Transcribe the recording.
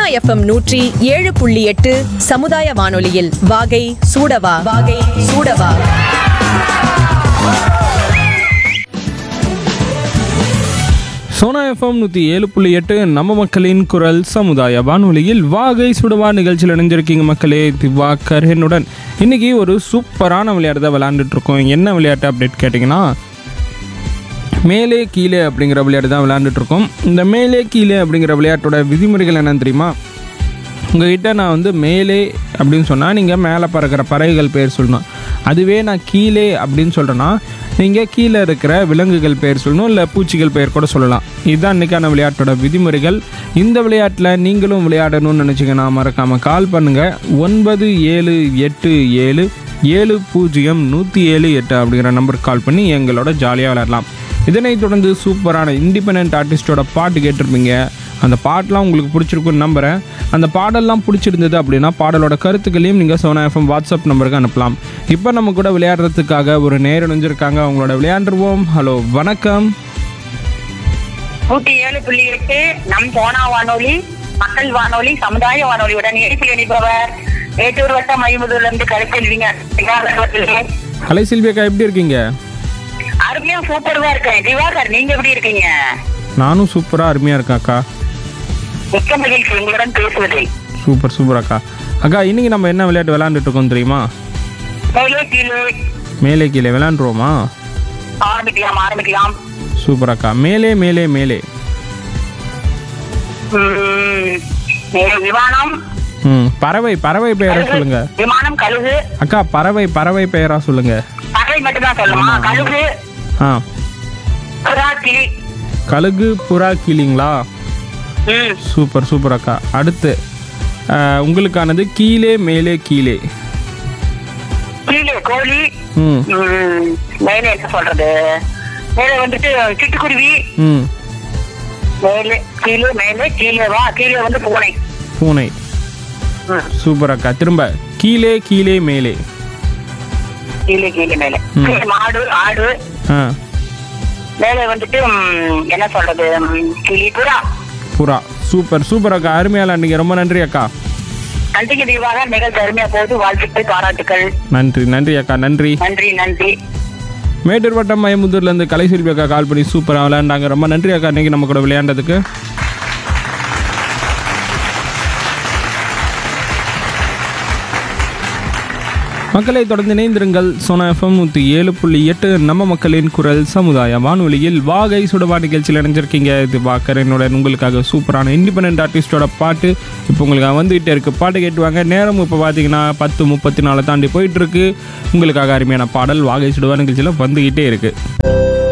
FM நூற்றி ஏழு புள்ளி எட்டு சமுதாய வானொலியில் வாகை சூடவா வாகை சூடவா சோனா எஃப்எம் நூற்றி ஏழு புள்ளி எட்டு நம்ம மக்களின் குரல் சமுதாய வானொலியில் வாகை சுடுவா நிகழ்ச்சியில் இணைஞ்சிருக்கீங்க மக்களே திவாகர் என்னுடன் இன்னைக்கு ஒரு சூப்பரான விளையாட்டு தான் விளையாண்டுட்டு இருக்கோம் என்ன விளையாட்டு அப்படின்னு கேட்டிங்கன்னா மேலே கீழே அப்படிங்கிற விளையாட்டு தான் விளையாண்டுட்டு இருக்கோம் இந்த மேலே கீழே அப்படிங்கிற விளையாட்டோட விதிமுறைகள் என்னன்னு தெரியுமா உங்ககிட்ட நான் வந்து மேலே அப்படின்னு சொன்னால் நீங்கள் மேலே பறக்கிற பறவைகள் பேர் சொல்லணும் அதுவே நான் கீழே அப்படின்னு சொல்கிறேன்னா நீங்கள் கீழே இருக்கிற விலங்குகள் பேர் சொல்லணும் இல்லை பூச்சிகள் பெயர் கூட சொல்லலாம் இதுதான் இன்றைக்கான விளையாட்டோட விதிமுறைகள் இந்த விளையாட்டில் நீங்களும் விளையாடணும்னு நினச்சிங்கன்னா மறக்காமல் கால் பண்ணுங்கள் ஒன்பது ஏழு எட்டு ஏழு ஏழு பூஜ்ஜியம் நூற்றி ஏழு எட்டு அப்படிங்கிற நம்பருக்கு கால் பண்ணி எங்களோட ஜாலியாக விளையாடலாம் இதனைத் தொடர்ந்து சூப்பரான இண்டிபெண்ட் ஆர்டிஸ்டோட பாட்டு கேட்டிருப்பீங்க அந்த பாட்டெலாம் உங்களுக்கு பிடிச்சிருக்குன்னு நம்புகிறேன் அந்த பாடல்லாம் பிடிச்சிருந்தது அப்படின்னா பாடலோட கருத்துக்களையும் நீங்கள் சோனா எஃப்எம் வாட்ஸ்அப் நம்பருக்கு அனுப்பலாம் இப்போ நம்ம கூட விளையாடுறதுக்காக ஒரு நேரம் இணைஞ்சிருக்காங்க அவங்களோட விளையாண்டுருவோம் ஹலோ வணக்கம் நூத்தி ஏழு புள்ளி எட்டு நம் போனா வானொலி மக்கள் வானொலி சமுதாய வானொலியுடன் இணைப்பில் இணைப்பவர் மேட்டூர் வட்டம் ஐம்பதுல இருந்து கருத்தெல்விங்க ஹலை சில்வியக்கா எப்படி இருக்கீங்க அருமையா சூப்பர்வா இருக்கேன் திவாகர் நீங்க எப்படி இருக்கீங்க நானும் சூப்பராக அருமையாக இருக்கேன் அக்கா மிக்க மகிழ்ச்சி உங்களுடன் பேசுவதை சூப்பர் சூப்பர் அக்கா அக்கா இன்னைக்கு நம்ம என்ன விளையாட்டு விளையாண்டுட்டு இருக்கோம் தெரியுமா மேலே கீழே மேலே கீழே விளையாண்டுருவோமா ஆரம்பிக்கலாம் ஆரம்பிக்கலாம் சூப்பர் அக்கா மேலே மேலே மேலே உம், மேலே விமானம் ம் பறவை பறவை பெயரை கழுகு, சொல்லுங்க விமானம் கழுகு அக்கா பறவை பறவை பெயரா சொல்லுங்க பறவை மட்டும் தான் சொல்லணுமா கழுகு ஆ புறா கிளி கழுகு புறா கிளிங்களா ம் சூப்பர் சூப்பர் அக்கா அடுத்து ஆ, உங்களுக்கானது கீழே மேலே கீழே கீழே கோழி ம் ம், மேலே என்ன சொல்றது மேலே வந்துட்டு சிட்டுக்குருவி ம் மேலே கீழே மேலே கீழே வா கீழே வந்து பூனை பூனை ம், சூப்பர் அக்கா திரும்ப கீழே கீழே மேலே கீழே கீழே மேலே ம். கீழே மாடு ஆடு ஆ மேலே வந்துட்டு ம், என்ன சொல்றது ம், கிளி புறா புறா சூப்பர் சூப்பர் அக்கா அருமையா விளையாண்டீங்க ரொம்ப நன்றி அக்கா நன்றிக்கு தீவாக நிகழ்ச்சி அருமையா போகுது வாழ்த்துக்கள் பாராட்டுக்கள் நன்றி நன்றி அக்கா நன்றி நன்றி நன்றி மேட்டூர் வட்டம் மயமுத்தூர்லேருந்து கலைசெல்வி அக்கா கால் பண்ணி சூப்பராக விளையாண்டாங்க ரொம்ப நன்றி அக்கா இன்னைக்கு நம்ம கூட விளையாண்டதுக்கு மக்களை தொடர்ந்து இணைந்திருங்கள் சோனா எஃப்எம் நூற்றி ஏழு புள்ளி எட்டு நம்ம மக்களின் குரல் சமுதாய வானொலியில் வாகை சுடவா நிகழ்ச்சியில் இணைஞ்சிருக்கீங்க இது வாக்கரனுடன் உங்களுக்காக சூப்பரான இண்டிபெண்ட் ஆர்டிஸ்டோட பாட்டு இப்போ உங்களுக்காக வந்துகிட்டே இருக்கு பாட்டு கேட்டுவாங்க நேரம் இப்போ பார்த்தீங்கன்னா பத்து முப்பத்தி நாலு தாண்டி போயிட்டு இருக்கு உங்களுக்காக அருமையான பாடல் வாகை சுடவா நிகழ்ச்சியில் வந்துகிட்டே இருக்கு